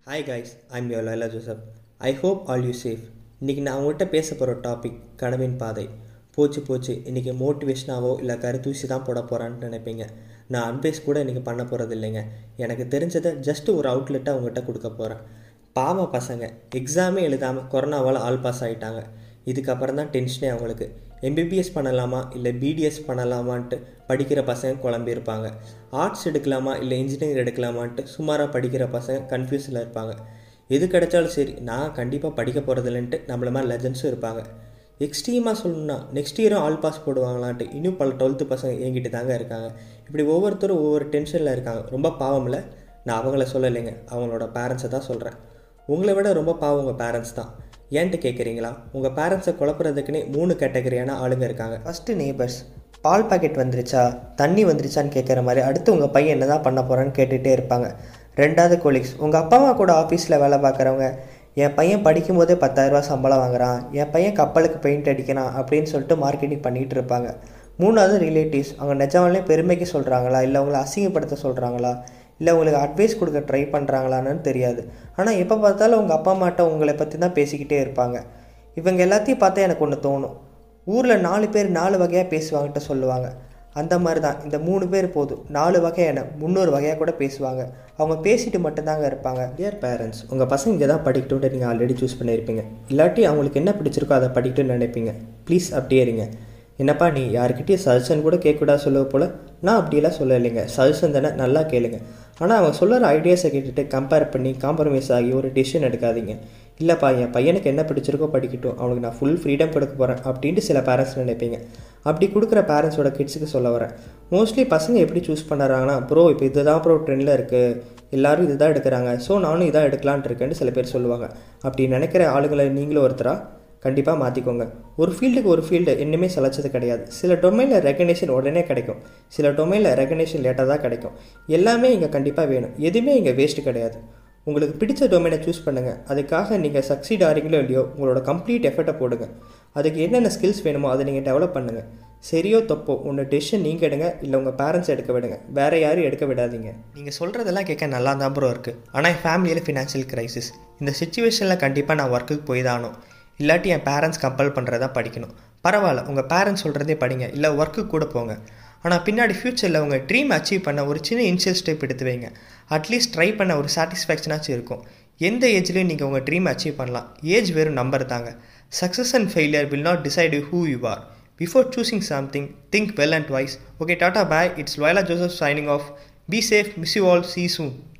hi guys I'm your Laila Joseph I hope all you safe இன்றைக்கி நான் உங்கள்கிட்ட பேச போகிற டாபிக் கனவின் பாதை போச்சு போச்சு இன்றைக்கி மோட்டிவேஷனாவோ இல்லை கருத்தூசி தான் போட போகிறான்னு நினைப்பீங்க நான் அட்வைஸ் கூட இன்றைக்கி பண்ண போகிறது இல்லைங்க எனக்கு தெரிஞ்சதை ஜஸ்ட் ஒரு அவுட்லெட்டாக உங்கள்கிட்ட கொடுக்க போகிறேன் பாவம் பசங்க எக்ஸாமே எழுதாமல் கொரோனாவால் ஆல் பாஸ் ஆகிட்டாங்க இதுக்கப்புறம் தான் டென்ஷனே அவங்களுக்கு எம்பிபிஎஸ் பண்ணலாமா இல்லை பிடிஎஸ் பண்ணலாமான்ட்டு படிக்கிற பசங்க குழம்பியிருப்பாங்க ஆர்ட்ஸ் எடுக்கலாமா இல்லை இன்ஜினியரிங் எடுக்கலாமான்ட்டு சுமாராக படிக்கிற பசங்க கன்ஃபியூஸில் இருப்பாங்க எது கிடைச்சாலும் சரி நான் கண்டிப்பாக படிக்க போகிறதில்லன்ட்டு நம்மள மாதிரி லெஜன்ஸும் இருப்பாங்க எக்ஸ்ட்ரீமாக சொல்லணும்னா நெக்ஸ்ட் இயரும் ஆல் பாஸ் போடுவாங்களான்ட்டு இன்னும் பல டுவெல்த்து பசங்க என்கிட்ட தாங்க இருக்காங்க இப்படி ஒவ்வொருத்தரும் ஒவ்வொரு டென்ஷனில் இருக்காங்க ரொம்ப பாவமில்ல நான் அவங்கள சொல்லலைங்க அவங்களோட பேரண்ட்ஸை தான் சொல்கிறேன் உங்களை விட ரொம்ப பாவம் உங்கள் பேரண்ட்ஸ் தான் ஏன்ட்டு கேட்குறீங்களா உங்கள் பேரண்ட்ஸை குழப்புறதுக்குன்னே மூணு கேட்டகரியான ஆளுங்க இருக்காங்க ஃபஸ்ட்டு நேபர்ஸ் பால் பாக்கெட் வந்துருச்சா தண்ணி வந்துருச்சான்னு கேட்குற மாதிரி அடுத்து உங்கள் பையன் என்ன தான் பண்ண போகிறான்னு கேட்டுகிட்டே இருப்பாங்க ரெண்டாவது கொலீக்ஸ் உங்கள் அப்பா அம்மா கூட ஆஃபீஸில் வேலை பார்க்குறவங்க என் பையன் படிக்கும் போதே பத்தாயிரரூபா சம்பளம் வாங்குறான் என் பையன் கப்பலுக்கு பெயிண்ட் அடிக்கிறான் அப்படின்னு சொல்லிட்டு மார்க்கெட்டிங் பண்ணிகிட்டு இருப்பாங்க மூணாவது ரிலேட்டிவ்ஸ் அவங்க நிஜமாலே பெருமைக்கு சொல்கிறாங்களா இல்லை அவங்கள அசிங்கப்படுத்த சொல்கிறாங்களா இல்லை உங்களுக்கு அட்வைஸ் கொடுக்க ட்ரை பண்ணுறாங்களான்னு தெரியாது ஆனால் எப்போ பார்த்தாலும் உங்கள் அப்பா அம்மாட்ட உங்களை பற்றி தான் பேசிக்கிட்டே இருப்பாங்க இவங்க எல்லாத்தையும் பார்த்தா எனக்கு ஒன்று தோணும் ஊரில் நாலு பேர் நாலு வகையாக பேசுவாங்கன்ட்டு சொல்லுவாங்க அந்த மாதிரி தான் இந்த மூணு பேர் போதும் நாலு வகையான முந்நூறு வகையாக கூட பேசுவாங்க அவங்க பேசிட்டு மட்டும்தாங்க இருப்பாங்க டியர் பேரண்ட்ஸ் உங்கள் பசங்க இங்கே தான் படிக்கட்டும்ட்டு நீங்கள் ஆல்ரெடி சூஸ் பண்ணியிருப்பீங்க இல்லாட்டி அவங்களுக்கு என்ன பிடிச்சிருக்கோ அதை படிக்கட்டும்னு நினைப்பீங்க ப்ளீஸ் அப்படியே இருங்க என்னப்பா நீ யார்கிட்டயும் சஜஷன் கூட கேட்கக்கூடாது சொல்லுவ போல் நான் அப்படியெல்லாம் சொல்லலைங்க சஜஷன் தானே நல்லா கேளுங்க ஆனால் அவங்க சொல்லுற ஐடியாஸை கேட்டுட்டு கம்பேர் பண்ணி காம்ப்ரமைஸ் ஆகி ஒரு டிசிஷன் எடுக்காதீங்க இல்லைப்பா என் பையனுக்கு என்ன பிடிச்சிருக்கோ படிக்கட்டும் அவனுக்கு நான் ஃபுல் ஃப்ரீடம் கொடுக்க போகிறேன் அப்படின்ட்டு சில பேரண்ட்ஸ் நினைப்பீங்க அப்படி கொடுக்குற பேரண்ட்ஸோட கிட்ஸுக்கு சொல்ல வரேன் மோஸ்ட்லி பசங்க எப்படி சூஸ் பண்ணுறாங்கன்னா ப்ரோ இப்போ இதுதான் ப்ரோ ட்ரெண்டில் இருக்குது எல்லாரும் இதுதான் எடுக்கிறாங்க ஸோ நானும் இதான் எடுக்கலான்ட்டு இருக்கேன்னு சில பேர் சொல்லுவாங்க அப்படி நினைக்கிற ஆளுங்களை நீங்களும் ஒருத்தரா கண்டிப்பாக மாற்றிக்கோங்க ஒரு ஃபீல்டுக்கு ஒரு ஃபீல்டு இன்னுமே சலைச்சது கிடையாது சில டொமைனில் ரெகனேஷன் உடனே கிடைக்கும் சில டொமைனில் ரெகனேஷன் லேட்டாக தான் கிடைக்கும் எல்லாமே இங்கே கண்டிப்பாக வேணும் எதுவுமே இங்கே வேஸ்ட்டு கிடையாது உங்களுக்கு பிடிச்ச டொமைனை சூஸ் பண்ணுங்கள் அதுக்காக நீங்கள் சக்சீட் ஆகிறீங்களோ இல்லையோ உங்களோட கம்ப்ளீட் எஃபர்ட்டை போடுங்க அதுக்கு என்னென்ன ஸ்கில்ஸ் வேணுமோ அதை நீங்கள் டெவலப் பண்ணுங்கள் சரியோ தப்போ உங்கள் டெசிஷன் நீங்கள் எடுங்க இல்லை உங்கள் பேரண்ட்ஸ் எடுக்க விடுங்க வேறு யாரும் எடுக்க விடாதீங்க நீங்கள் சொல்கிறதெல்லாம் கேட்க நல்லா தான் ப்ரோ இருக்குது ஆனால் என் ஃபேமிலியில் ஃபினான்ஷியல் கிரைசிஸ் இந்த சுச்சுவேஷனில் கண்டிப்பாக நான் ஒர்க்குக்கு போய் தான் ஆகணும் இல்லாட்டி என் பேரண்ட்ஸ் கம்பல் பண்ணுறதா படிக்கணும் பரவாயில்ல உங்கள் பேரண்ட்ஸ் சொல்கிறதே படிங்க இல்லை ஒர்க்கு கூட போங்க ஆனால் பின்னாடி ஃப்யூச்சரில் உங்கள் ட்ரீம் அச்சீவ் பண்ண ஒரு சின்ன இனிஷியல் ஸ்டெப் எடுத்து வைங்க அட்லீஸ்ட் ட்ரை பண்ண ஒரு சாட்டிஸ்ஃபேக்ஷனாச்சும் இருக்கும் எந்த ஏஜ்லேயும் நீங்கள் உங்கள் ட்ரீம் அச்சீவ் பண்ணலாம் ஏஜ் வெறும் நம்பர் தாங்க success and failure will not decide who you are before choosing something think well and wise okay tata bye it's Laila Joseph signing off be safe miss you all see soon